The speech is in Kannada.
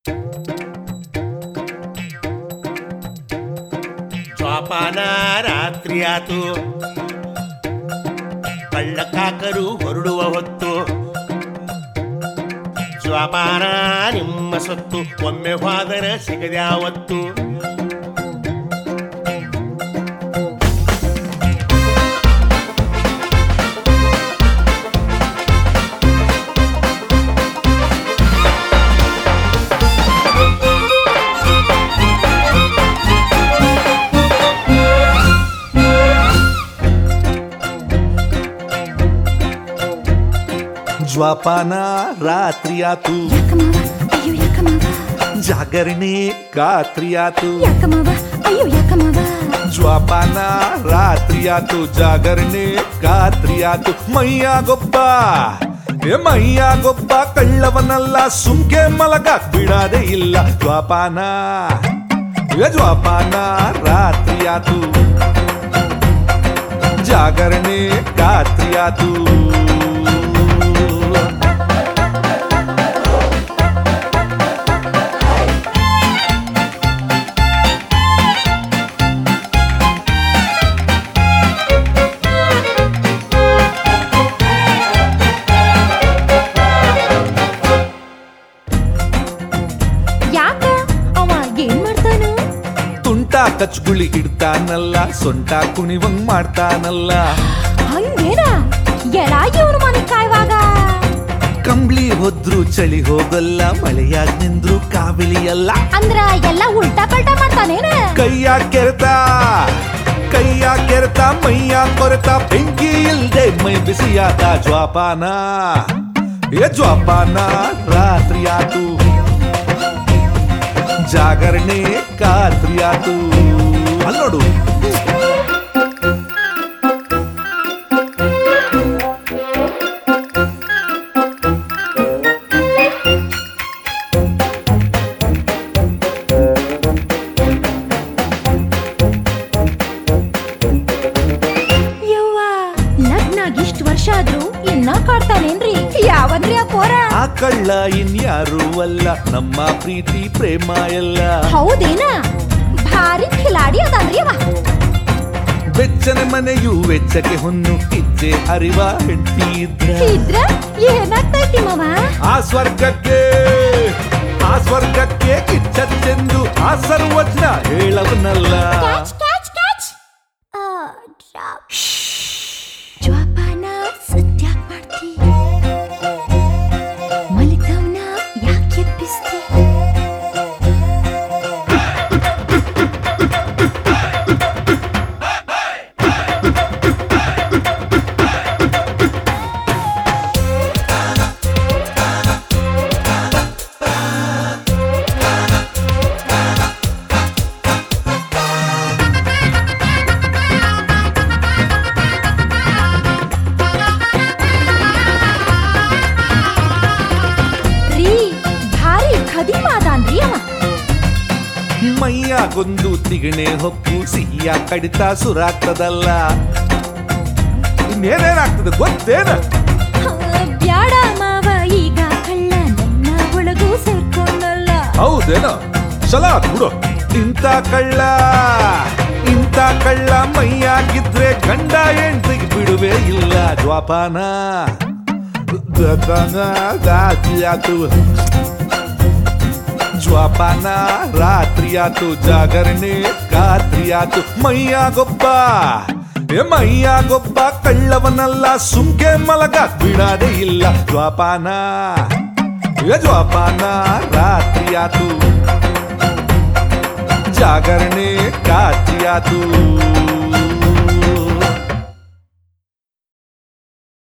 ಜ್ವಾಪಾನ ರಾತ್ರಿ ಆತು ಕಳ್ಳಕಾಕರು ಹೊರಡುವ ಹೊತ್ತು ಜ್ವಾಪಾನ ನಿಮ್ಮ ಸೊತ್ತು ಒಮ್ಮೆ ಹೋದರೆ ಸಿಗದ್ಯಾವತ್ತು ಜ್ವಾಪಾನ ರಾತ್ರಿಯಾತು ಯಾಕಮ್ಮವ ಅಯ್ಯೋ ಯಾಕಮ್ಮವ ಜಾಗರಣೆ ರಾತ್ರಿಯಾತು ಯಾಕಮ್ಮವ ಅಯ್ಯೋ ಯಾಕಮ್ಮವ ಜ್ವಾಪಾನ ರಾತ್ರಿಯಾತು ಜಾಗರಣೆ ರಾತ್ರಿಯಾತು ಮೈಯ ಗೊಬ್ಬ ಏ ಮೈಯ ಗೊಬ್ಬ ಕಳ್ಳವನಲ್ಲ ಸುಮ್ಕೆ ಮಲಗಾಕ್ ಬಿಡಾದೆ ಇಲ್ಲ ಜ್ವಾಪಾನ ಏ ಜ್ವಾಪಾನ ರಾತ್ರಿಯಾತು ಜಾಗರಣೆ ರಾತ್ರಿಯಾತು ಯಾಕ ಅವ ಏನ್ ಮಾಡ್ತಾನು ತುಂಟ ಕಚ್ಗುಳಿ ಇಡ್ತಾನಲ್ಲ ಸೊಂಟ ಕುಣಿವಂಗ್ ಮಾಡ್ತಾನಲ್ಲ ಹಂಗೇನ ಎಡ ಇವ್ರು ಮನೆ ಕಾಯುವಾಗ ಕಂಬ್ಳಿ ಹೋದ್ರು ಚಳಿ ಹೋಗಲ್ಲ ಮಳೆಯಾಗ್ ನಿಂದ್ರು ಕಾವಿಲಿಯಲ್ಲ ಅಂದ್ರ ಎಲ್ಲ ಉಲ್ಟಾ ಪಲ್ಟಾ ಮಾಡ್ತಾನೇನ ಕೈಯ ಕೆರೆತ ಕೈಯ ಕೆರೆತ ಮೈಯ ಕೊರೆತ ಬೆಂಕಿ ಇಲ್ದೆ ಮೈ ಬಿಸಿಯಾದ ಜ್ವಾಪಾನ ಏ ಜ್ವಾಪಾನ ರಾತ್ರಿಯಾತು ಜಾಗರಣೆ ಕಾತ್ರಿಯಾತು ಅಲ್ ನೋಡು ಯವ್ವ ಲಗ್ನಾಗ್ ಇಷ್ಟ್ ವರ್ಷ ಆದ್ರೂ ಇನ್ನ ಕಾಡ್ತಾನೇನ್ರಿ ಯಾವನ್ರಿ ಆ ಪೋರ ಆ ಕಳ್ಳ ಇನ್ಯಾರು ಅಲ್ಲ ನಮ್ಮ ಪ್ರೀತಿ ಪ್ರೇಮ ಎಲ್ಲ ಹೌದೇನ ಭಾರಿ ಖಿಲಾಡಿ ಅದಾನ್ರಿ ಅವ ಬೆಚ್ಚನೆ ಮನೆಯು ವೆಚ್ಚಕ್ಕೆ ಹೊನ್ನು ಇಚ್ಛೆ ಅರಿವ ಹೆಂಡತಿ ಇದ್ರ ಇದ್ರ ಏನಾಗ್ತೈತಿ ಮವ ಆ ಸ್ವರ್ಗಕ್ಕೆ ಆ ಸ್ವರ್ಗಕ್ಕೆ ಕಿಚ್ಚೆಂದು ಆ ಸರ್ವಜ್ಞ ಹೇಳವನಲ್ಲ ಕ್ಯಾಚ್ ಕ್ಯಾಚ್ ಕ್ಯಾಚ್ ಜ್ವಾಪಾನ ಸತ್ಯಾಕ್ ಮಾಡ್ತಿ ಮಲಿತವ್ನ ಯಾಕೆ ಎಬ್ಬಿಸ್ತಿ ರೀ ಭಾರಿ ಖದೀಮ ಅದಾನ್ರಿ ಅವ ಮೈಯಾಗೊಂದು ತಿಗಣೆ ಹೊಕ್ಕು ಸಿಹಿಯ ಕಡಿತ ಸುರಾಗ್ತದಲ್ಲ ಇನ್ನೇನೇನಾಗ್ತದೆ ಗೊತ್ತೇನ ಹ, ಬ್ಯಾಡ ಮಾವ ಈಗ ಕಳ್ಳ ನನ್ನ ಒಳಗೂ ಸೇರ್ಕೊಂಡಲ್ಲ ಹೌದೇನ ಚಲ ಬಿಡು ಇಂಥ ಕಳ್ಳ ಇಂಥ ಕಳ್ಳ ಮೈಯಾಗಿದ್ರೆ ಗಂಡ ಹೆಂಡ್ತಿಗೆ ಬಿಡುವೆ ಇಲ್ಲ ಜ್ವಾಪಾನ ಜ್ವಾಪಾನ ರಾತ್ರಿಯಾತು ಜ್ವಾಪಾನ ರಾತ್ರಿಯಾತು ಜಾಗರಣೆ ರಾತ್ರಿಯಾತು ಮೈಯಾಗೊಬ್ಬ ಏ ಮೈಯಾಗೊಬ್ಬ ಕಳ್ಳವನಲ್ಲ ಸುಮ್ಕೆ ಮಲಗಾಕ್ ಬಿಡಾದೆ ಇಲ್ಲ ಜ್ವಾಪಾನ ಏ ಜ್ವಾಪಾನ ರಾತ್ರಿಯಾತು ಜಾಗರಣೆ ರಾತ್ರಿಯಾತು